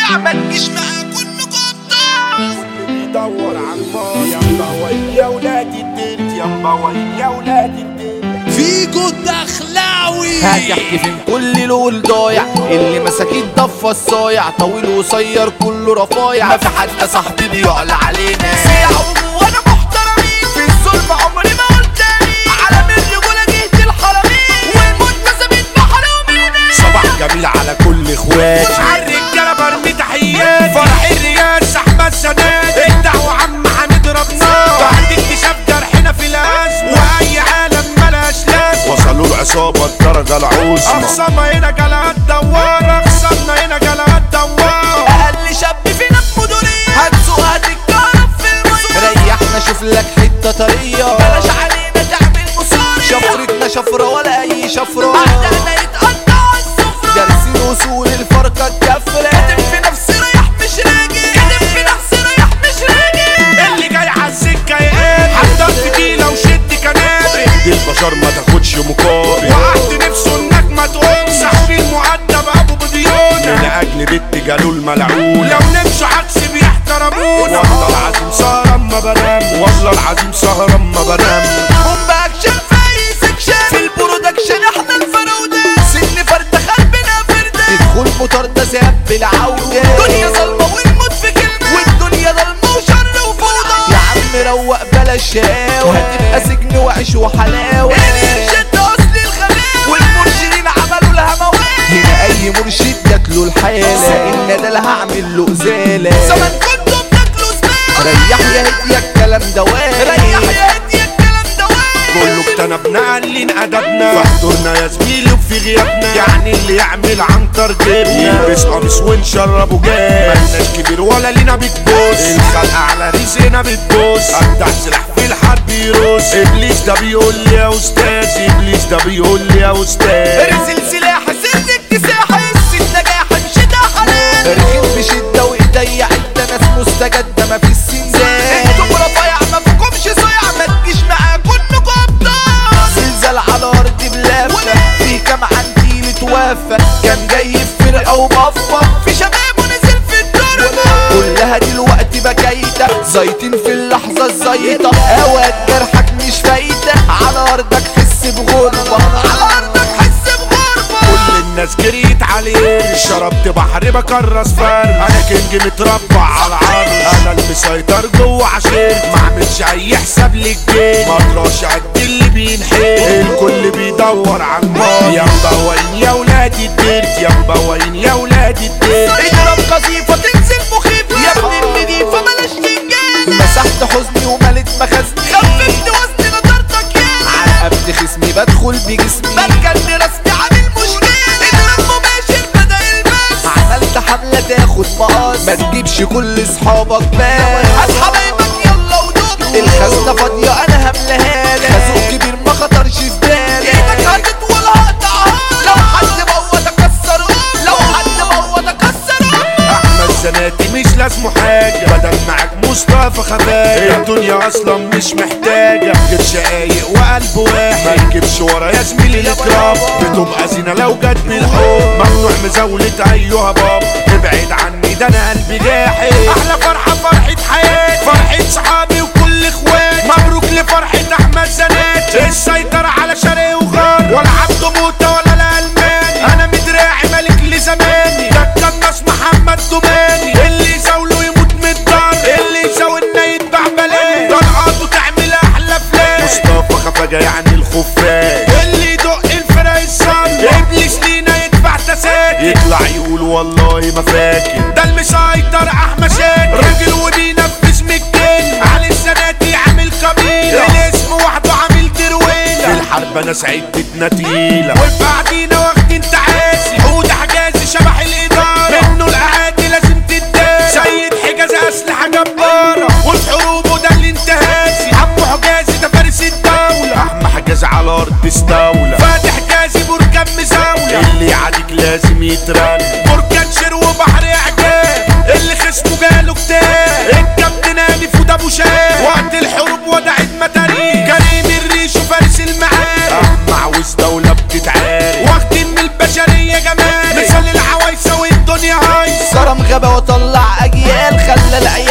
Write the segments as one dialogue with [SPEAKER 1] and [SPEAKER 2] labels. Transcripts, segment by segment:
[SPEAKER 1] صايع ما تجيش معاه كله قطاع
[SPEAKER 2] بيدور على الماضي يا مبوي يا ولاد الدنت يا مبوي يا ولاد الدنت
[SPEAKER 1] فيجو الدخلاوي
[SPEAKER 3] هتحكي فين كل لول ضايع اللي مساكين ضفة الصايع طويل وقصير كله رفايع ما في حد صاحبي بيعلى علينا
[SPEAKER 1] سيعوا وانا محترمين في الظلم عمري ما قلت تاني على من رجولة جهة الحرمين والمنتسبين بحرامين
[SPEAKER 2] صباح جميل على كل اخواتي عالرجاله برمي تحياتي فرح الرياس احمد سداد الدعوه عم هنضرب نار بعد اكتشاف جرحنا في الازمه واي عالم ملاش لازمه وصلوا العصابه الدرجه العظمى اخصامنا هنا جلاد دوار اخصامنا هنا جلاد دوار
[SPEAKER 1] اقل شاب فينا بمدورية هتسوق هتتكهرب في المية
[SPEAKER 3] ريحنا شوف لك حتة طرية
[SPEAKER 1] بلاش علينا تعمل مصارية
[SPEAKER 3] شفرتنا شفرة ولا أي شفرة
[SPEAKER 1] احنا يتقطع السفرة
[SPEAKER 3] دارسين وصول الفرقة الكفرة
[SPEAKER 1] كاتب في نفسي رايح مش راجع كاتب في نفسي رايح مش راجع
[SPEAKER 2] اللي جاي على السكه يقابل حضرت تقيله وشد كنابل دي البشر ما تاخدش مقابل وقعت نفسه انك ما تقوم صاحبي المؤدب ابو بديون من اجل بنت جالوا الملعون لو نمشوا عكس بيحترمونا والله العظيم سهران ما بنام والله العظيم سهران ما بنام
[SPEAKER 1] قوم باكشن في اي سكشن في البرودكشن احنا الفراودة سن فردة قلبنا فردة
[SPEAKER 3] تدخل مطاردة زاب بالعودة
[SPEAKER 1] الدنيا ظلمة والموت في كلمة والدنيا ظلمة وشر وفوضى
[SPEAKER 3] يا عم روق بلا شاوة هتبقى سجن وعيش وحلاوة
[SPEAKER 1] الارشاد ده اصل الخلاوة والمرشدين عملوا لها موال
[SPEAKER 3] هنا أي مرشد جاتله الحالة إن ده اللي هعمل له إزالة
[SPEAKER 1] زمان كنتوا بتاكلوا زبالة
[SPEAKER 3] ريح يا هدي يا الكلام ده
[SPEAKER 1] ريح يا هدي الكلام ده وين
[SPEAKER 2] كله اجتنبنا قلين ادبنا فاحضرنا يا زميلي وفي غيابنا يعني اللي يعمل عنتر جبنا يلبس قميص ونشربه جاز مالناش كبير ولا لينا بتبوس الخلق على رزقنا بتبوس اجدع سلاح في الحرب يرص ابليس ده بيقول لي يا استاذ ابليس ده بيقول لي يا استاذ
[SPEAKER 1] ارسل سلاح سر اكتساح الس النجاح مش ده حلال
[SPEAKER 3] رخيم بشدة وإيديا عدة ناس مستجدة مفيش سنزان
[SPEAKER 1] انتم رفيع ما فيكمش صيع ما تجيش معاه كلكم ابطال
[SPEAKER 3] زلزال على أرض بلافة في كام عنتيل توفى كان جاي في فرقة وبفة
[SPEAKER 1] في شباب ونزل في التربة
[SPEAKER 3] كلها دلوقتي بكايتة زيتين في اللحظة الزيطة اوقات جرحك مش فايتة على أرضك حس بغربة
[SPEAKER 1] على ارضك حس بغربة
[SPEAKER 2] كل الناس جريت عليه شربت بحر بكرس فرد انا كينج متربع على العرض انا المسيطر جوه عشير ما عملش اي حساب للجيل ما اطراش قد اللي بينحل الكل بيدور على الماضي يا مبوين يا ولاد الديرت يا مبوين يا ولاد الديرت
[SPEAKER 1] اضرب قذيفة تنزل مخيفة يا ابن النضيفة بلاش تنجان
[SPEAKER 3] مسحت حزني وملت مخزني
[SPEAKER 1] خففت وزن نضارتك يا
[SPEAKER 3] على قبل خصمي بدخل بجسمي
[SPEAKER 1] بركن رسمي عامل مشكلة اضرب مباشر بدل المس
[SPEAKER 3] عملت حملة تاخد مقاس ما تجيبش كل اصحابك بس
[SPEAKER 1] هات حبايبك يلا ودوب
[SPEAKER 3] الخزنة فاضية انا هملاها لك خازوق كبير ما خطرش في بالي
[SPEAKER 1] ايدك هتطول هقطعها لو حد بوظ اكسر لو حد بوظ اكسر
[SPEAKER 2] احمد زناتي مش لازمه حاجه بدل معاك مصطفى خبايا الدنيا اصلا مش محتاجه غير شقايق وقلب واحد ما تجيبش ورا يا زميلي الاكرام بتبقى زينه لو جت بالحب ممنوع مزاوله ايها بابا ابعد عني ده انا قلبي جاحد احلى فرحه فرحه حياتي فرحه صحابي وكل اخواتي مبروك لفرحه احمد زناتي السيطره على شرق وغرب ولا عبده موته ولا الالماني انا مدراعي ملك لزماني ده القناص محمد دوماني اللي يزاوله يموت من الدار اللي يزاولنا يتباع بلاش طلقاته تعمل احلى فلاش مصطفى خفاجة يعني الخفاش اللي يدق الفرق الصن ابليس لينا يدفع تساكن يطلع يقول والله ما فاكر ده المسيطر احمد شاكر راجل وبينفذ من الكلمة علي السناتي عامل قبيلة الاسم وحده عامل درويلة في الحرب انا سعدتنا تقيلة وبعدينا واخدين تعاسي حود حجازي شبح الادارة منه الاعادي لازم تداري سيد حجازي اسلحة جبارة وفي حروبه ده الانتهازي عمو حجازي ده فارس الدولة احمى حجازي على ارض استولى فاتح حجازي بركان مزاولة اللي يعاديك لازم يترن بركان شير وبحر اعجاب اللي خصمه جاله كتاب الكابتن الف وده ابو شاب وقت الحروب ودعت متاريخ كريم الريش وفارس المعارك احمى عاوز دولة بتتعارك واخدين من البشرية جمال مثال العوايسة والدنيا هايصة
[SPEAKER 3] كرم غابة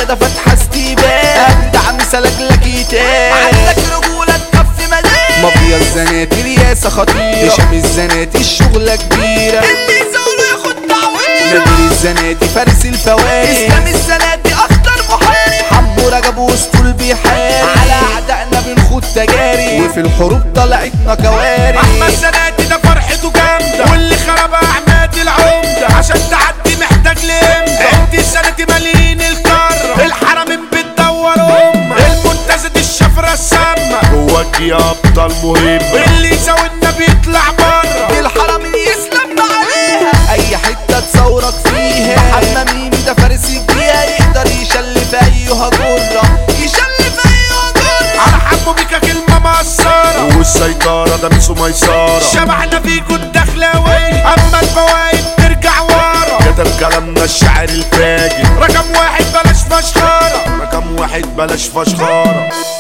[SPEAKER 3] ده فتحة استيبان اجدع مثالك لك يتقال
[SPEAKER 1] عندك رجولة تكفي ملاك
[SPEAKER 3] مافيا الزناتي رياسة خطيرة هشام الزناتي الشغلة كبيرة
[SPEAKER 1] اللي يزاوله ياخد تعويض
[SPEAKER 3] نادر الزناتي فارس الفوائد
[SPEAKER 1] اسلام السناتي اخطر محارب
[SPEAKER 3] حمو رجب وسطول بيحارب على اعدائنا بنخوض تجاري وفي الحروب طلعتنا كوارث
[SPEAKER 2] احمد سناتي ده فرحته جامده واللي خربها عماد العمده عشان تعدي محتاج لمده انت سنتي مالين الكره الحرمين بتدور امه المنتزه دي الشفره السامه جواك يا ابطال مهم اللي يساوينا بيطلع بره
[SPEAKER 1] الحرم يسلم عليها
[SPEAKER 3] اي حتة تصورك فيها محمد مين ده فارس الجيا يقدر يشلف ايها جرة
[SPEAKER 1] يشلف اي جرة
[SPEAKER 2] على حمو بيكا كلمة مقصرة والسيطرة ده ميسو ميسارة شبعنا فيكو الدخلاوي أما الفوايد ترجع ورا كتب كلامنا الشاعر الفاجر رقم واحد بلاش فشخرة رقم واحد بلاش فشخرة